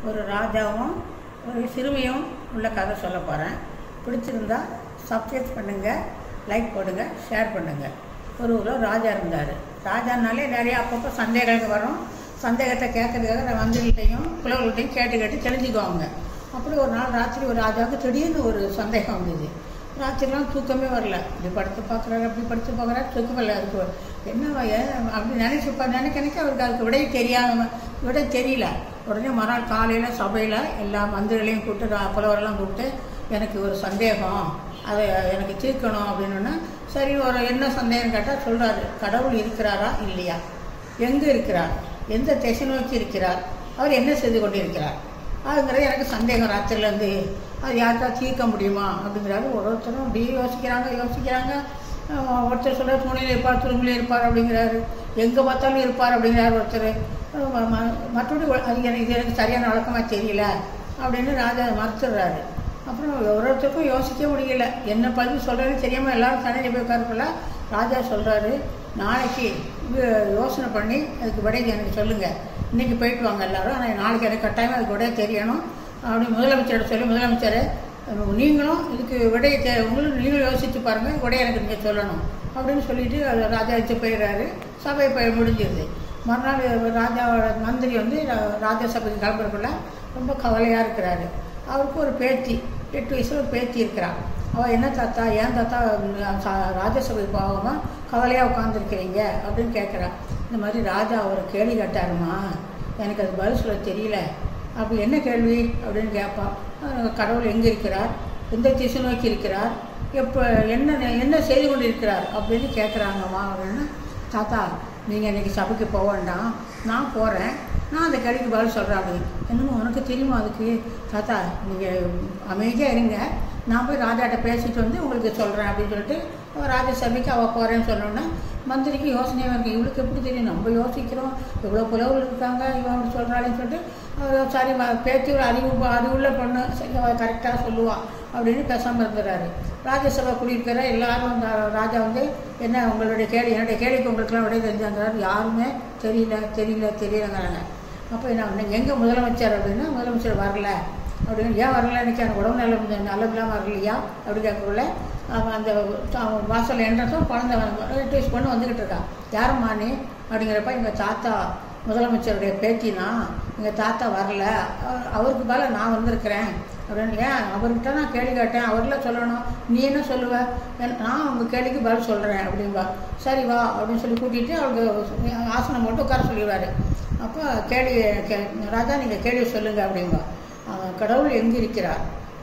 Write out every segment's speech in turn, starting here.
ஒரு ராஜாவும் ஒரு சிறுமியும் உள்ள கதை சொல்ல போகிறேன் பிடிச்சிருந்தா சப்ஸ்கிரைப் பண்ணுங்கள் லைக் போடுங்க ஷேர் பண்ணுங்கள் ஒரு ஊரில் ராஜா இருந்தார் ராஜானாலே நிறைய அப்பப்போ சந்தேகங்கள் வரும் சந்தேகத்தை கேட்கறதுக்காக மந்திரிகிட்டையும் புலவர்கள்ட்டையும் கேட்டு கேட்டு தெரிஞ்சுக்குவாங்க அப்படி ஒரு நாள் ராத்திரி ஒரு ராஜாவுக்கு திடீர்னு ஒரு சந்தேகம் வந்தது ராத்திரிலாம் தூக்கமே வரல இப்படி படுத்து பார்க்குறாரு அப்படி படுத்து பார்க்குறாரு தூக்கம் வரல அதுக்கு என்ன ஏன் அப்படி நினைச்சுப்பா நினைக்க நினைக்க அவருக்கு அதுக்கு விடை தெரியாம விடை தெரியல உடனே மறுநாள் காலையில் சபையில் எல்லா மந்திரிகளையும் கூப்பிட்டு ரா- புலவரெல்லாம் கூப்பிட்டு எனக்கு ஒரு சந்தேகம் அதை எனக்கு தீர்க்கணும் அப்படின்னா சரி ஒரு என்ன சந்தேகம் கேட்டால் சொல்கிறாரு கடவுள் இருக்கிறாரா இல்லையா எங்கே இருக்கிறார் எந்த திசை நோக்கி இருக்கிறார் அவர் என்ன செய்து கொண்டிருக்கிறார் அதுங்கிறது எனக்கு சந்தேகம் ராத்திரிலேருந்து அது யாருக்கா தீர்க்க முடியுமா அப்படிங்கிறாரு ஒரு ஒருத்தரும் அப்படியே யோசிக்கிறாங்க யோசிக்கிறாங்க அஹ் ஒருத்தர் சொல்ல துணியில் இருப்பார் துரும்பில் இருப்பார் அப்படிங்கிறாரு எங்கே பார்த்தாலும் இருப்பார் அப்படிங்கிறாரு ஒருத்தர் அஹ் ம- ம- மற்றபடி ஒ- அது எனக்கு இது எனக்கு சரியான வழக்கமாக தெரியல அப்படின்னு ராஜா மறுத்துடுறாரு அப்புறம் ஒரு ஒருத்தருக்கும் யோசிக்க முடியல என்ன பதில் சொல்கிறேன்னு தெரியாமல் எல்லாரும் தனியில் போய் உட்காரக்குள்ள ராஜா சொல்கிறாரு நாளைக்கு வி- யோசனை பண்ணி அதுக்கு விடை எனக்கு சொல்லுங்கள் இன்னைக்கு போயிட்டு வாங்க எல்லாரும் ஆனால் நாளைக்கு எனக்கு கட்டாயமாக அதுக்கு விடை தெரியணும் அப்படி முதலமைச்சர்கிட்ட சொல்லி முதலமைச்சர் நீங்களும் இதுக்கு விடையை தே உங்களுக்கு நீங்களும் யோசித்து பாருங்கள் விடையை எனக்கு நீங்கள் சொல்லணும் அப்படின்னு சொல்லிட்டு அது ராஜா வச்சு போயிடுறாரு சபை போய் முடிஞ்சிருது மறுநாள் ராஜாவோட மந்திரி வந்து ரா- ராஜசபைக்கு கிளம்புறக்குள்ள ரொம்ப கவலையாக இருக்கிறாரு அவருக்கு ஒரு பேத்தி எட்டு வயசுல ஒரு பேத்தி இருக்கிறா அவள் என்ன தாத்தா ஏன் தாத்தா உம், சா- ராஜசபை போகாமல் கவலையாக உட்காந்துருக்கிறீங்க அப்படின்னு கேட்குறா இந்த மாதிரி ராஜா ஒரு கேள்வி கேட்டாருமா எனக்கு அது பதில் சொல்ல தெரியல அப்படி என்ன கேள்வி அப்படின்னு கேட்பான் அஹ் கடவுள் எங்கே இருக்கிறார் எந்த திசை நோக்கி இருக்கிறார் எப்போ என்ன என்ன செய்து கொண்டு இருக்கிறார் அப்படின்னு கேட்குறாங்கம்மா அப்படின்னு தாத்தா நீங்கள் இன்னைக்கு சபைக்கு போக வேண்டாம் நான் போகிறேன் நான் அந்த கேள்விக்கு பதில் சொல்கிறேன் அப்படின்னு என்னமோ உனக்கு தெரியுமா அதுக்கு தாத்தா நீங்கள் அமைதியாக இருங்க நான் போய் ராஜாட்ட பேசிட்டு வந்து உங்களுக்கு சொல்கிறேன் அப்படின்னு சொல்லிட்டு அவ ராஜசபைக்கு அவள் போகிறேன்னு சொன்னோன்னே மந்திரிக்கு யோசனையாக இருக்கு இவளுக்கு எப்படி தெரியும் நம்ம யோசிக்கிறோம் இவ்வளோ புலவர் இருக்காங்க இவன் அப்படி சொல்கிறாளேன்னு சொல்லிட்டு அவர் சரி ம- பேத்தி ஒரு அறிவு அறிவுள்ள பொண்ணு சரி அவள் கரெக்டாக சொல்லுவாள் அப்படின்னு பேசாமல் இருந்துறாரு ராஜ்யசபா குடியிருக்கிற எல்லாரும் அந்த ராஜா வந்து என்ன உங்களுடைய கேள்வி என்னுடைய கேள்விக்கு உங்களுக்குலாம் விடை தெரிஞ்சாங்கிறாரு யாருமே தெரியல தெரியல தெரியலங்கிறாங்க அப்போ என்ன நீங்கள் எங்கே முதலமைச்சர் அப்படின்னா முதலமைச்சர் வரல அப்படின்னு ஏன் வரல இன்னைக்கு எனக்கு உடம்பு நல்ல நல்லதுலாம் வரலையா அப்படி கேட்கக்குள்ள அவன் அந்த அவன் வாசல் என்றதும் குழந்தை வந்து- எட்டு வயசு பொண்ணு வந்துக்கிட்டு இருக்கா யாரம்மா நீ அப்படிங்கிறப்ப எங்கள் தாத்தா முதலமைச்சருடைய பேத்தினா எங்கள் தாத்தா வரல அவர்- அவருக்கு பதிலா நான் வந்திருக்கிறேன் அப்படின்னு ஏன் அவர்கிட்ட நான் கேள்வி கேட்டேன் அவர்ல சொல்லணும் நீ என்ன சொல்லுவ என்- நான் உங்கள் கேள்விக்கு பதில் சொல்கிறேன் அப்படின்பா சரி வா அப்படின்னு சொல்லி கூட்டிகிட்டு அவருக்கு ஆசனம் போட்டு உட்கார சொல்லிடுவார் அப்போ கேள்வி கே ராஜா நீங்கள் கேள்வி சொல்லுங்க அப்படின்பா அவன் கடவுள் எங்கே இருக்கிறார்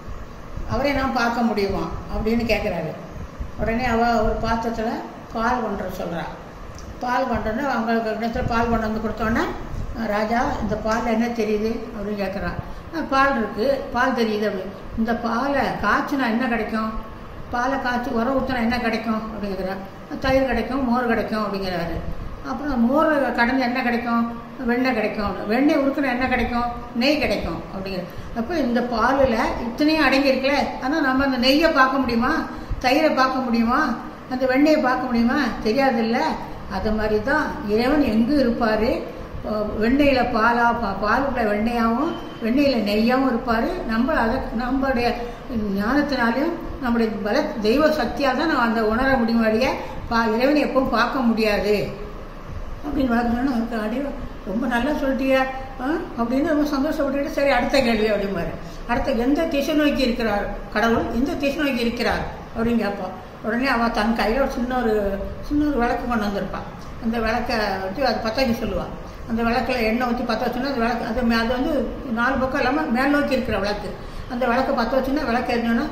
அவரை நான் பார்க்க முடியுமா அப்படின்னு கேட்குறாரு உடனே அவள் ஒரு பாத்திரத்தில் பால் கொண்டு வர சொல்கிறா பால் கொண்டோன்னே அவங்களுக்கு இடத்துல பால் கொண்டு வந்து கொடுத்தோன்னே அஹ் ராஜா இந்த பால் என்ன தெரியுது அப்படின்னு கேட்குறான் பால் இருக்குது பால் தெரியுது அப்படி இந்த பாலை காய்ச்சினா என்ன கிடைக்கும் பாலை காய்ச்சி உரம் ஊற்றினா என்ன கிடைக்கும் அப்படிங்கிறார் தயிர் கிடைக்கும் மோர் கிடைக்கும் அப்படிங்கிறாரு அப்புறம் மோர் கடந்து என்ன கிடைக்கும் வெண்ணெய் கிடைக்கும் வெண்ணெய் உருக்குன என்ன கிடைக்கும் நெய் கிடைக்கும் அப்படிங்கிற அப்போ இந்த பாலில் இத்தனையும் அடங்கியிருக்குல்ல ஆனால் நம்ம அந்த நெய்யை பார்க்க முடியுமா தயிரை பார்க்க முடியுமா அந்த வெண்ணெயை பார்க்க முடியுமா தெரியாதுல்ல அது மாதிரி தான் இறைவன் எங்கே இருப்பார் வெண்ணெயில் பாலா பா பாலுக்குள்ள வெண்ணெயாகவும் வெண்ணெயில் நெய்யாகவும் இருப்பார் நம்ம அதை நம்மளுடைய ஞானத்தினாலையும் நம்முடைய பல தெய்வ சக்தியால் தான் நம்ம அந்த உணர முடியும் வழிய பா இறைவனை எப்பவும் பார்க்க முடியாது அப்படின்னு பார்க்கணும்னா அவருக்கு அடி ரொம்ப நல்லா சொல்லிட்டியா ஆ? அப்படின்னு ரொம்ப சந்தோஷப்பட்டுக்கிட்டு சரி அடுத்த கேள்வி அப்படிம்பாரு அடுத்த எந்த திசை நோக்கி இருக்கிறார் கடவுள் எந்த திசை நோக்கி இருக்கிறார் அப்படின்னு கேட்பான் உடனே அவள் தன் கையில் ஒரு சின்ன ஒரு சின்ன ஒரு விளக்கு கொண்டு வந்திருப்பான் அந்த விளக்கை வச்சு அது பற்ற வைக்க சொல்லுவாள் அந்த விளக்கில் எண்ணெய் ஊற்றி பற்ற வச்சோன்னா அந்த விளக்கு அது மே- அது வந்து நாலு பக்கம் இல்லாமல் மேல் நோக்கி இருக்கிற விளக்கு அந்த விளக்கை பற்ற வச்சோன்னா விளக்கு எரிஞ்சோன்னா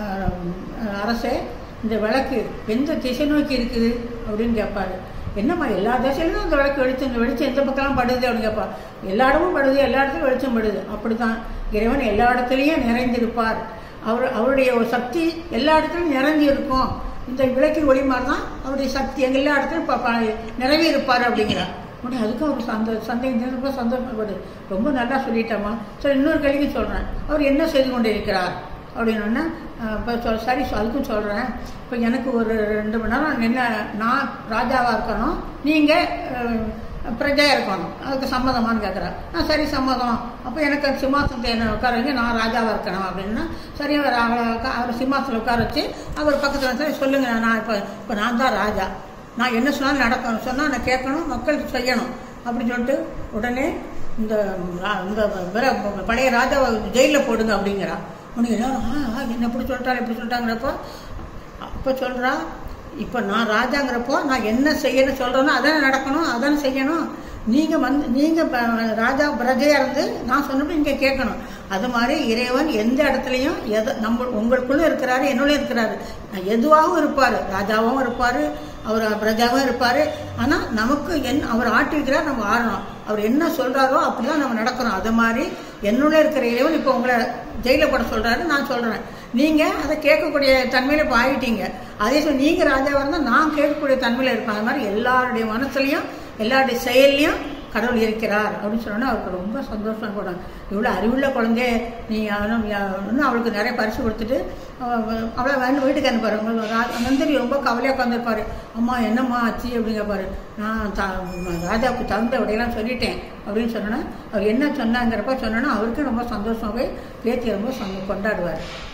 அரசே இந்த விளக்கு எந்த திசை நோக்கி இருக்குது அப்படின்னு கேட்பாரு என்னம்மா எல்லா திசையிலும் அந்த விளக்கு வெளிச்சம் இந்த வெளிச்சம் எந்த பக்கம்லாம் படுது அப்படின்னு கேட்பா எல்லா இடமும் படுது எல்லா இடத்துலையும் வெளிச்சம் படுது அப்படிதான் இறைவன் எல்லா இடத்துலையும் நிறைந்திருப்பார் அவர் அவருடைய ஒரு சக்தி எல்லா இடத்துலையும் நிறைஞ்சு இருக்கும் இந்த விளக்கின் ஒளி மாதிரி தான் அவருடைய சக்தி எங்க எல்லா இடத்துலையும் ப- ப- நிறவி இருப்பார் அப்படிங்கிறார் உடனே அதுக்கும் அவர் சந்த சந்தேகம் ரொம்ப சந்தோஷப்படு ரொம்ப நல்லா சொல்லிட்டேம்மா சரி இன்னொரு கேள்விக்கு சொல்கிறேன் அவர் என்ன செய்து கொண்டு இருக்கிறார் அப்படின்னோடனே இப்போ சொல் சரி சொ- அதுக்கும் சொல்கிறேன் இப்போ எனக்கு ஒரு ரெண்டு மணி நேரம் என்ன நான் ராஜாவாக இருக்கணும் நீங்கள் பிரஜையாக இருக்கணும் அதுக்கு சம்மதமான்னு கேட்குறா ஆ சரி சம்மதம் அப்போ எனக்கு சிம்மாசனத்தை என்ன உட்கார வைங்க நான் ராஜாவாக இருக்கணும் அப்படின்னா சரி அவர் அவளை உட்கா- அவர் சிம்மாசனம் உட்கார வச்சு அவர் பக்கத்தில் சரி சொல்லுங்க நான் இப்போ இப்போ நான் தான் ராஜா நான் என்ன சொன்னாலும் நடக்கணும் சொன்னால் நான் கேட்கணும் மக்களுக்கு செய்யணும் அப்படின்னு சொல்லிட்டு உடனே இந்த ரா- இந்த விர- பழைய ராஜாவை ஜெயிலில் போடுங்க அப்படிங்கிறா உனக்கு எல்லாரும் ஆ ஆ, என்ன இப்படி சொல்லிட்டாரு இப்படி சொல்லிட்டாங்கிறப்போ அப்போ சொல்கிறா இப்போ நான் ராஜாங்கிறப்போ நான் என்ன செய்யணும் சொல்கிறேனோ அதானே நடக்கணும் அதானே செய்யணும் நீங்கள் வந்து நீங்கள் ராஜா பிரஜையாக இருந்து நான் சொன்னபடி நீங்கள் கேட்கணும் அது மாதிரி இறைவன் எந்த இடத்துலையும் எதை நம்ம உங்களுக்குள்ளே இருக்கிறாரு என்னுள்ளே இருக்கிறாரு எதுவாகவும் இருப்பார் ராஜாவும் இருப்பார் அவர் பிரஜாவும் இருப்பார் ஆனால் நமக்கு என் அவர் ஆட்டி வைக்கிறார் நம்ம ஆடணும் அவர் என்ன சொல்கிறாரோ அப்படி தான் நம்ம நடக்கணும் அது மாதிரி என்னுள்ளே இருக்கிற இறைவன் இப்போ உங்களை ஜெயிலில் போட சொல்கிறாரு நான் சொல்கிறேன் நீங்கள் அதை கேட்கக்கூடிய தன்மையில் இப்போ ஆகிட்டீங்க அதே சொல்லி நீங்கள் ராஜாவாக இருந்தால் நான் கேட்கக்கூடிய தன்மையில் இருப்பேன் அது மாதிரி எல்லாருடைய மனசுலையும் எல்லாருடைய செயல்லையும் கடவுள் இருக்கிறார் அப்படின்னு சொன்னோன்னா அவருக்கு ரொம்ப சந்தோஷம் கூட இவ்வளோ அறிவுள்ள குழந்தை நீ அவனும் இன்னும் அவளுக்கு நிறைய பரிசு கொடுத்துட்டு அவ- அவளை வேண்டு வீட்டுக்கு அனுப்பாரு மந்திரி ரொம்ப கவலையாக உட்காந்துருப்பாரு அம்மா என்னம்மா ஆச்சு அப்படிங்கப்பாரு நான் த ராஜாவுக்கு தகுந்த விடையெல்லாம் சொல்லிட்டேன் அப்படின்னு சொன்னோன்னா அவர் என்ன சொன்னாங்கிறப்ப சொன்னோன்னா அவருக்கு ரொம்ப சந்தோஷமாகவே பேத்தி ரொம்ப சந்தோ கொண்டாடுவார்